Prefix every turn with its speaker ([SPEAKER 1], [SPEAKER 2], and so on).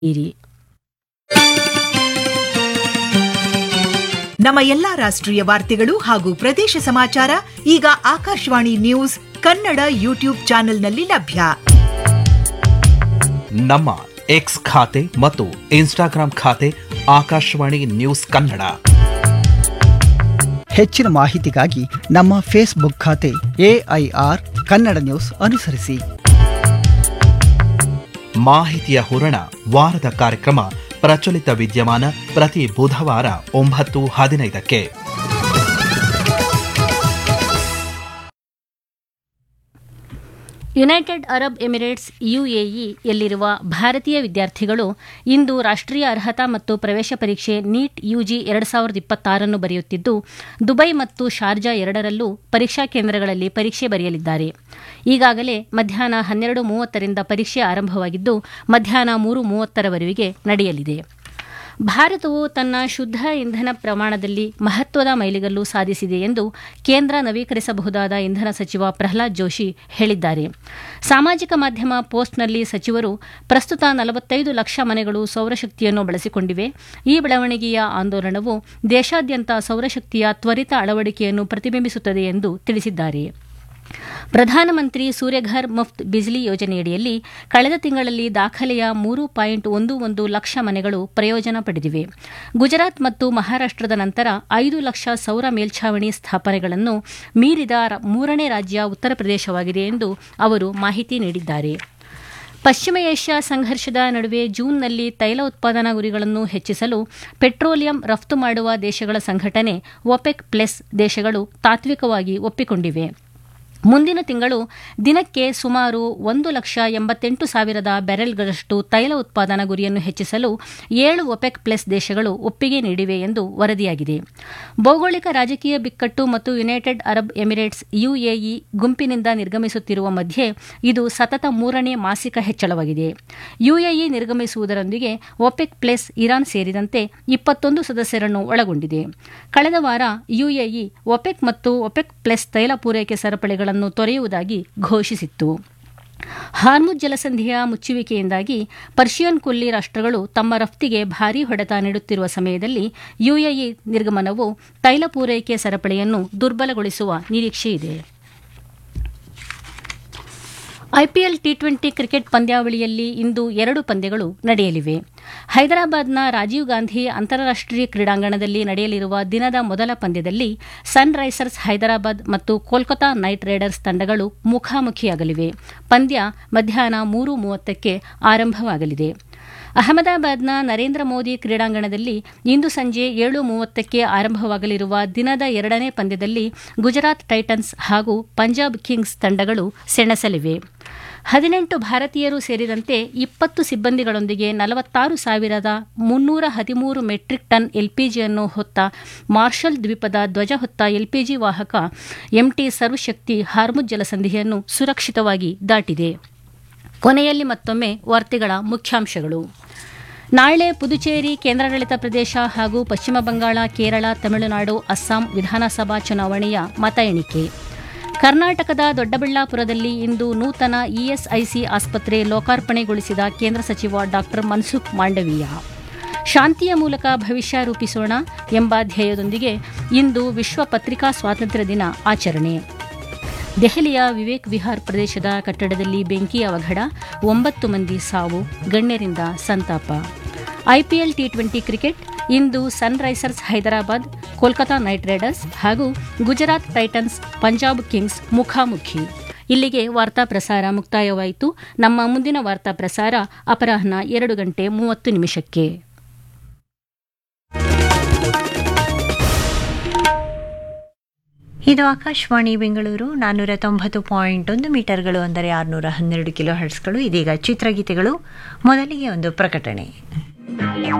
[SPEAKER 1] ಇರಿ
[SPEAKER 2] ನಮ್ಮ ಎಲ್ಲಾ ರಾಷ್ಟ್ರೀಯ ವಾರ್ತೆಗಳು ಹಾಗೂ ಪ್ರದೇಶ ಸಮಾಚಾರ ಈಗ ಆಕಾಶವಾಣಿ ನ್ಯೂಸ್ ಕನ್ನಡ ಯೂಟ್ಯೂಬ್ ಚಾನೆಲ್ನಲ್ಲಿ ಲಭ್ಯ
[SPEAKER 3] ನಮ್ಮ ಎಕ್ಸ್ ಖಾತೆ ಮತ್ತು ಇನ್ಸ್ಟಾಗ್ರಾಂ ಖಾತೆ ಆಕಾಶವಾಣಿ ನ್ಯೂಸ್ ಕನ್ನಡ
[SPEAKER 4] ಹೆಚ್ಚಿನ ಮಾಹಿತಿಗಾಗಿ ನಮ್ಮ ಫೇಸ್ಬುಕ್ ಖಾತೆ ಎಐಆರ್ ಕನ್ನಡ ನ್ಯೂಸ್ ಅನುಸರಿಸಿ
[SPEAKER 3] ಮಾಹಿತಿಯ ಹೂರಣ ವಾರದ ಕಾರ್ಯಕ್ರಮ ಪ್ರಚಲಿತ ವಿದ್ಯಮಾನ ಪ್ರತಿ ಬುಧವಾರ ಒಂಬತ್ತು ಹದಿನೈದಕ್ಕೆ
[SPEAKER 1] ಯುನೈಟೆಡ್ ಅರಬ್ ಎಮಿರೇಟ್ಸ್ ಯುಎಇ ಯಲ್ಲಿರುವ ಭಾರತೀಯ ವಿದ್ಯಾರ್ಥಿಗಳು ಇಂದು ರಾಷ್ಟ್ರೀಯ ಅರ್ಹತಾ ಮತ್ತು ಪ್ರವೇಶ ಪರೀಕ್ಷೆ ನೀಟ್ ಯುಜಿ ಎರಡು ಸಾವಿರದ ಇಪ್ಪತ್ತಾರನ್ನು ಬರೆಯುತ್ತಿದ್ದು ದುಬೈ ಮತ್ತು ಶಾರ್ಜಾ ಎರಡರಲ್ಲೂ ಪರೀಕ್ಷಾ ಕೇಂದ್ರಗಳಲ್ಲಿ ಪರೀಕ್ಷೆ ಬರೆಯಲಿದ್ದಾರೆ ಈಗಾಗಲೇ ಮಧ್ಯಾಹ್ನ ಹನ್ನೆರಡು ಮೂವತ್ತರಿಂದ ಪರೀಕ್ಷೆ ಆರಂಭವಾಗಿದ್ದು ಮಧ್ಯಾಹ್ನ ಮೂರು ಮೂವತ್ತರವರೆಗೆ ನಡೆಯಲಿದೆ ಭಾರತವು ತನ್ನ ಶುದ್ಧ ಇಂಧನ ಪ್ರಮಾಣದಲ್ಲಿ ಮಹತ್ವದ ಮೈಲಿಗಲ್ಲು ಸಾಧಿಸಿದೆ ಎಂದು ಕೇಂದ್ರ ನವೀಕರಿಸಬಹುದಾದ ಇಂಧನ ಸಚಿವ ಪ್ರಹ್ಲಾದ್ ಜೋಶಿ ಹೇಳಿದ್ದಾರೆ ಸಾಮಾಜಿಕ ಮಾಧ್ಯಮ ಪೋಸ್ಟ್ನಲ್ಲಿ ಸಚಿವರು ಪ್ರಸ್ತುತ ನಲವತ್ತೈದು ಲಕ್ಷ ಮನೆಗಳು ಸೌರಶಕ್ತಿಯನ್ನು ಬಳಸಿಕೊಂಡಿವೆ ಈ ಬೆಳವಣಿಗೆಯ ಆಂದೋಲನವು ದೇಶಾದ್ಯಂತ ಸೌರಶಕ್ತಿಯ ತ್ವರಿತ ಅಳವಡಿಕೆಯನ್ನು ಪ್ರತಿಬಿಂಬಿಸುತ್ತದೆ ಎಂದು ತಿಳಿಸಿದ್ದಾರೆ ಪ್ರಧಾನಮಂತ್ರಿ ಸೂರ್ಯಘರ್ ಮುಫ್ತ್ ಬಿಜ್ಲಿ ಯೋಜನೆಯಡಿಯಲ್ಲಿ ಕಳೆದ ತಿಂಗಳಲ್ಲಿ ದಾಖಲೆಯ ಮೂರು ಪಾಯಿಂಟ್ ಒಂದು ಒಂದು ಲಕ್ಷ ಮನೆಗಳು ಪ್ರಯೋಜನ ಪಡೆದಿವೆ ಗುಜರಾತ್ ಮತ್ತು ಮಹಾರಾಷ್ಟದ ನಂತರ ಐದು ಲಕ್ಷ ಸೌರ ಮೇಲ್ಛಾವಣಿ ಸ್ಥಾಪನೆಗಳನ್ನು ಮೀರಿದ ರ- ಮೂರನೇ ರಾಜ್ಯ ಉತ್ತರ ಪ್ರದೇಶವಾಗಿದೆ ಎಂದು ಅವರು ಮಾಹಿತಿ ನೀಡಿದ್ದಾರೆ ಪಶ್ಚಿಮ ಏಷ್ಯಾ ಸಂಘರ್ಷದ ನಡುವೆ ಜೂನ್ನಲ್ಲಿ ತೈಲ ಉತ್ಪಾದನಾ ಗುರಿಗಳನ್ನು ಹೆಚ್ಚಿಸಲು ಪೆಟ್ರೋಲಿಯಂ ರಫ್ತು ಮಾಡುವ ದೇಶಗಳ ಸಂಘಟನೆ ಒಪೆಕ್ ಪ್ಲಸ್ ದೇಶಗಳು ತಾತ್ವಿಕವಾಗಿ ಒಪ್ಪಿಕೊಂಡಿವೆ ಮುಂದಿನ ತಿಂಗಳು ದಿನಕ್ಕೆ ಸುಮಾರು ಒಂದು ಲಕ್ಷ ಎಂಬತ್ತೆಂಟು ಸಾವಿರದ ಬ್ಯಾರೆಲ್ಗಳಷ್ಟು ತೈಲ ಉತ್ಪಾದನಾ ಗುರಿಯನ್ನು ಹೆಚ್ಚಿಸಲು ಏಳು ಒಪೆಕ್ ಪ್ಲಸ್ ದೇಶಗಳು ಒಪ್ಪಿಗೆ ನೀಡಿವೆ ಎಂದು ವರದಿಯಾಗಿದೆ ಭೌಗೋಳಿಕ ರಾಜಕೀಯ ಬಿಕ್ಕಟ್ಟು ಮತ್ತು ಯುನೈಟೆಡ್ ಅರಬ್ ಎಮಿರೇಟ್ಸ್ ಯುಎಇ ಗುಂಪಿನಿಂದ ನಿರ್ಗಮಿಸುತ್ತಿರುವ ಮಧ್ಯೆ ಇದು ಸತತ ಮೂರನೇ ಮಾಸಿಕ ಹೆಚ್ಚಳವಾಗಿದೆ ಯುಎಇ ನಿರ್ಗಮಿಸುವುದರೊಂದಿಗೆ ಒಪೆಕ್ ಪ್ಲಸ್ ಇರಾನ್ ಸೇರಿದಂತೆ ಇಪ್ಪತ್ತೊಂದು ಸದಸ್ಯರನ್ನು ಒಳಗೊಂಡಿದೆ ಕಳೆದ ವಾರ ಯುಎಇ ಒಪೆಕ್ ಮತ್ತು ಒಪೆಕ್ ಪ್ಲಸ್ ತೈಲ ಪೂರೈಕೆ ಸರಪಳಿಗಳನ್ನು ತೊರೆಯುವುದಾಗಿ ಘೋಷಿಸಿತ್ತು ಹಾರ್ಮುಜ್ ಜಲಸಂಧಿಯ ಮುಚ್ಚುವಿಕೆಯಿಂದಾಗಿ ಪರ್ಷಿಯನ್ ಕೊಲ್ಲಿ ರಾಷ್ಟ್ರಗಳು ತಮ್ಮ ರಫ್ತಿಗೆ ಭಾರೀ ಹೊಡೆತ ನೀಡುತ್ತಿರುವ ಸಮಯದಲ್ಲಿ ಯುಎಇ ನಿರ್ಗಮನವು ತೈಲ ಪೂರೈಕೆ ಸರಪಳಿಯನ್ನು ದುರ್ಬಲಗೊಳಿಸುವ ನಿರೀಕ್ಷೆಯಿದೆ ಐಪಿಎಲ್ ಟಿ ಟ್ವೆಂಟಿ ಕ್ರಿಕೆಟ್ ಪಂದ್ಯಾವಳಿಯಲ್ಲಿ ಇಂದು ಎರಡು ಪಂದ್ಯಗಳು ನಡೆಯಲಿವೆ ಹೈದರಾಬಾದ್ನ ರಾಜೀವ್ ಗಾಂಧಿ ಅಂತಾರಾಷ್ಟೀಯ ಕ್ರೀಡಾಂಗಣದಲ್ಲಿ ನಡೆಯಲಿರುವ ದಿನದ ಮೊದಲ ಪಂದ್ಯದಲ್ಲಿ ಸನ್ ರೈಸರ್ಸ್ ಹೈದರಾಬಾದ್ ಮತ್ತು ಕೋಲ್ಕತಾ ನೈಟ್ ರೈಡರ್ಸ್ ತಂಡಗಳು ಮುಖಾಮುಖಿಯಾಗಲಿವೆ ಪಂದ್ಯ ಮಧ್ಯಾಹ್ನ ಮೂರು ಮೂವತ್ತಕ್ಕೆ ಆರಂಭವಾಗಲಿದೆ ಅಹಮದಾಬಾದ್ನ ನರೇಂದ್ರ ಮೋದಿ ಕ್ರೀಡಾಂಗಣದಲ್ಲಿ ಇಂದು ಸಂಜೆ ಏಳು ಮೂವತ್ತಕ್ಕೆ ಆರಂಭವಾಗಲಿರುವ ದಿನದ ಎರಡನೇ ಪಂದ್ಯದಲ್ಲಿ ಗುಜರಾತ್ ಟೈಟನ್ಸ್ ಹಾಗೂ ಪಂಜಾಬ್ ಕಿಂಗ್ಸ್ ತಂಡಗಳು ಸೆಣಸಲಿವೆ ಹದಿನೆಂಟು ಭಾರತೀಯರು ಸೇರಿದಂತೆ ಇಪ್ಪತ್ತು ಸಿಬ್ಬಂದಿಗಳೊಂದಿಗೆ ನಲವತ್ತಾರು ಸಾವಿರದ ಮುನ್ನೂರ ಹದಿಮೂರು ಮೆಟ್ರಿಕ್ ಟನ್ ಎಲ್ಪಿಜಿಯನ್ನು ಹೊತ್ತ ಮಾರ್ಷಲ್ ದ್ವೀಪದ ಧ್ವಜ ಹೊತ್ತ ಎಲ್ಪಿಜಿ ವಾಹಕ ಎಂಟಿ ಸರ್ವಶಕ್ತಿ ಹಾರ್ಮುಜ್ ಜಲಸಂಧಿಯನ್ನು ಸುರಕ್ಷಿತವಾಗಿ ದಾಟಿದೆ ಕೊನೆಯಲ್ಲಿ ಮತ್ತೊಮ್ಮೆ ವಾರ್ತೆಗಳ ಮುಖ್ಯಾಂಶಗಳು ನಾಳೆ ಪುದುಚೇರಿ ಕೇಂದ್ರಾಡಳಿತ ಪ್ರದೇಶ ಹಾಗೂ ಪಶ್ಚಿಮ ಬಂಗಾಳ ಕೇರಳ ತಮಿಳುನಾಡು ಅಸ್ಸಾಂ ವಿಧಾನಸಭಾ ಚುನಾವಣೆಯ ಮತ ಎಣಿಕೆ ಕರ್ನಾಟಕದ ದೊಡ್ಡಬಳ್ಳಾಪುರದಲ್ಲಿ ಇಂದು ನೂತನ ಇಎಸ್ಐಸಿ ಆಸ್ಪತ್ರೆ ಲೋಕಾರ್ಪಣೆಗೊಳಿಸಿದ ಕೇಂದ್ರ ಸಚಿವ ಡಾ ಮನ್ಸುಖ್ ಮಾಂಡವೀಯ ಶಾಂತಿಯ ಮೂಲಕ ಭವಿಷ್ಯ ರೂಪಿಸೋಣ ಎಂಬ ಧ್ಯೇಯದೊಂದಿಗೆ ಇಂದು ವಿಶ್ವ ಪತ್ರಿಕಾ ಸ್ವಾತಂತ್ರ್ಯ ದಿನ ಆಚರಣೆ ದೆಹಲಿಯ ವಿವೇಕ್ ವಿಹಾರ್ ಪ್ರದೇಶದ ಕಟ್ಟಡದಲ್ಲಿ ಬೆಂಕಿ ಅವಘಡ ಒಂಬತ್ತು ಮಂದಿ ಸಾವು ಗಣ್ಯರಿಂದ ಸಂತಾಪ ಐಪಿಎಲ್ ಟಿ ಟ್ವೆಂಟಿ ಕ್ರಿಕೆಟ್ ಇಂದು Sunrisers Hyderabad Kolkata knight riders ಹಾಗೂ ಗುಜರಾತ್ ಟೈಟನ್ಸ್ ಪಂಜಾಬ್ ಕಿಂಗ್ಸ್ ಮುಖಾಮುಖಿ ಇಲ್ಲಿಗೆ ವಾರ್ತಾ ಪ್ರಸಾರ ಮುಕ್ತಾಯವಾಯಿತು ನಮ್ಮ ಮುಂದಿನ ವಾರ್ತಾ ಪ್ರಸಾರ ಅಪರಾಹ್ನ ಎರಡು ಗಂಟೆ ಮೂವತ್ತು ನಿಮಿಷಕ್ಕೆ
[SPEAKER 5] ಇದು ಆಕಾಶವಾಣಿ ಬೆಂಗಳೂರು ನಾನ್ನೂರ ತೊಂಬತ್ತು ಪಾಯಿಂಟ್ ಒಂದು ಮೀಟರ್ಗಳು ಅಂದರೆ ಆರುನೂರ ಹನ್ನೆರಡು ಕಿಲೋ ಹರ್ಟ್ಸ್ಗಳು ಇದೀಗ ಚಿತ್ರಗೀತೆಗಳು ಮೊದಲಿಗೆ ಒಂದು ಪ್ರಕಟಣೆ